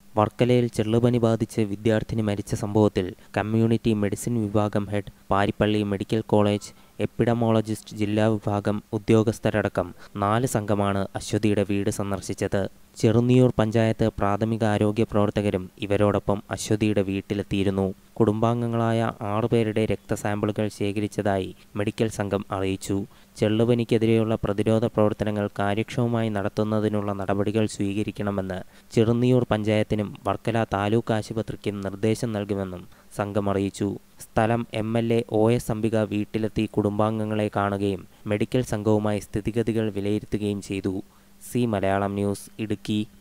വർക്കലയിൽ ചെള്ളുപനി ബാധിച്ച് വിദ്യാർത്ഥിനി മരിച്ച സംഭവത്തിൽ കമ്മ്യൂണിറ്റി മെഡിസിൻ വിഭാഗം head Parippally medical college epidemiologist ജില്ലാ വിഭാഗം ഉദ്യോഗസ്ഥരടക്കം നാല് സംഘമാണ് അശ്വതിയുടെ വീട് സന്ദർശിച്ചത് ചെറുന്നിയൂർ പഞ്ചായത്ത് പ്രാഥമിക ആരോഗ്യ പ്രവർത്തകരും ഇവരോടൊപ്പം അശ്വതിയുടെ വീട്ടിലെത്തിയിരുന്നു കുടുംബാംഗങ്ങളായ ആറുപേരുടെ രക്തസാമ്പിളുകൾ ശേഖരിച്ചതായി മെഡിക്കൽ സംഘം അറിയിച്ചു ചെള്ളുപനിക്കെതിരെയുള്ള പ്രതിരോധ പ്രവർത്തനങ്ങൾ കാര്യക്ഷമമായി നടത്തുന്നതിനുള്ള നടപടികൾ സ്വീകരിക്കണമെന്ന് ചെറുന്നിയൂർ പഞ്ചായത്തിനും വർക്കല താലൂക്ക് ആശുപത്രിക്കും നിർദ്ദേശം നൽകുമെന്നും സംഘം അറിയിച്ചു സ്ഥലം M L A O S Ambika വീട്ടിലെത്തി കുടുംബാംഗങ്ങളെ കാണുകയും മെഡിക്കൽ സംഘവുമായി സ്ഥിതിഗതികൾ വിലയിരുത്തുകയും ചെയ്തു സി മലയാളം ന്യൂസ് ഇടുക്കി